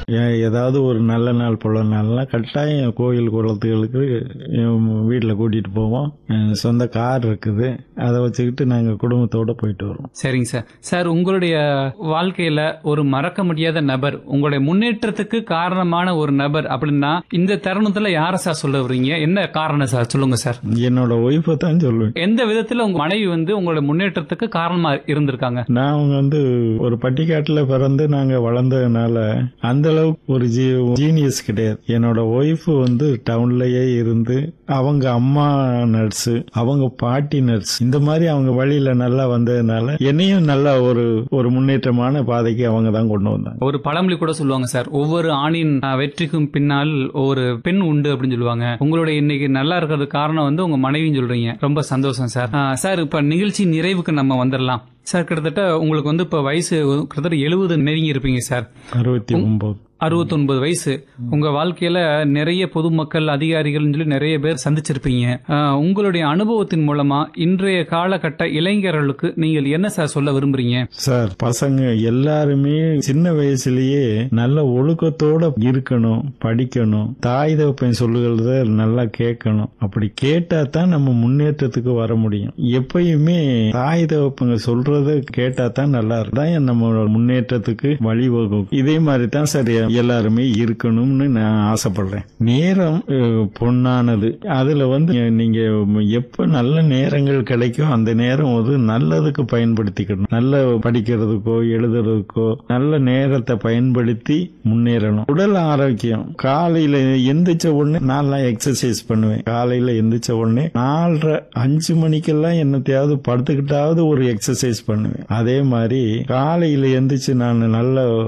ஏ- ஏதாவது ஒரு நல்ல நாள் புள்ள நாள்லாம் கட்டாயம் கோயில் குளத்துகளுக்கு வீட்டில் கூட்டிட்டு போவோம் அஹ் சொந்த கார் இருக்குது அதை வச்சுக்கிட்டு நாங்கள் குடும்பத்தோட போயிட்டு வருவோம் சரிங்க சார் சார் உங்களுடைய வாழ்க்கையில ஒரு மறக்க முடியாத நபர் உங்களுடைய முன்னேற்றத்துக்கு காரணமான ஒரு நபர் அப்படின்னா இந்த தருணத்துல யார சார் சொல்ல வர்றீங்க என்ன காரணம் சார் சொல்லுங்க சார் என்னோட ஒய்ஃபை தான் சொல்லுவேன் எந்த விதத்துல உங்க மனைவி வந்து உங்களுடைய முன்னேற்றத்துக்கு காரணமா இருந்திருக்காங்க நான் வந்து ஒரு பட்டிக்காட்டுல பிறந்து நாங்க வளர்ந்ததுனால அந்த அளவுக்கு ஒரு ஜீனியஸ் கிடையாது என்னோட ஒய்ஃப் வந்து டவுன்லயே இருந்து அவங்க அம்மா நர்ஸ் அவங்க பாட்டி நர்ஸ் இந்த மாதிரி அவங்க வழியில நல்லா வந்ததுனால என்னையும் நல்லா ஒரு ஒரு முன்னேற்றமான பாதைக்கு அவங்க தான் கொண்டு வந்தாங்க ஒரு பழமொழி கூட சொல்லுவாங்க சார் ஒவ்வொரு ஆணின் அஹ், வெற்றிக்கும் பின்னால் ஒரு பெண் உண்டு அப்படின்னு சொல்லுவாங்க உங்களுடைய இன்னைக்கு நல்லா இருக்கிறது காரணம் வந்து உங்க மனைவின்னு சொல்றீங்க ரொம்ப சந்தோஷம் சார் அஹ், சார் இப்ப நிகழ்ச்சி நிறைவுக்கு நம்ம வந்துடலாம் சார் கிட்டத்தட்ட உங்களுக்கு வந்து இப்ப வயசு கிட்டத்தட்ட எழுபது நெருங்கி இருப்பீங்க சார் அறுபத்தி ஒன்பது அறுபத்தொன்பது வயசு உங்க வாழ்க்கையில நிறைய பொதுமக்கள் அதிகாரிகள் சொல்லி நிறைய பேர் சந்திச்சிருப்பீங்க அஹ், உங்களுடைய அனுபவத்தின் மூலமா இன்றைய காலகட்ட இளைஞர்களுக்கு நீங்கள் என்ன சார் சொல்ல விரும்புறீங்க சார் பசங்க எல்லாருமே சின்ன வயசுலயே நல்ல ஒழுக்கத்தோட இருக்கணும் படிக்கணும் தாய் தகப்பன் சொல்லுகிறத நல்லா கேட்கணும் அப்படி கேட்டா தான் நம்ம முன்னேற்றத்துக்கு வர முடியும் எப்பயுமே தாய் தகப்பங்க சொல்றத கேட்டா தான் நல்லா இருக்கும் தான் நம்ம முன்னேற்றத்துக்கு வழிவகுக்கும் இதே மாதிரி தான் சார் எல்லாருமே இருக்கணும்னு நான் ஆசைப்படுறேன் நேரம் அஹ், பொன்னானது அதுல வந்து நீங்க எப்ப நல்ல நேரங்கள் கிடைக்கும் அந்த நேரம் வந்து நல்லதுக்கு பயன்படுத்திக்கணும் நல்ல படிக்கிறதுக்கோ எழுதுறதுக்கோ நல்ல நேரத்தை பயன்படுத்தி முன்னேறணும் உடல் ஆரோக்கியம் காலையில எந்திரிச்ச உடனே நான்லாம் எக்ஸசைஸ் பண்ணுவேன் காலையில எந்திரிச்ச உடனே நாலரை அஞ்சு மணிக்கெல்லாம் என்னத்தையாவது படுத்துக்கிட்டாவது ஒரு எக்ஸசைஸ் பண்ணுவேன் அதே மாதிரி காலையில எந்திரிச்சு நான் நல்ல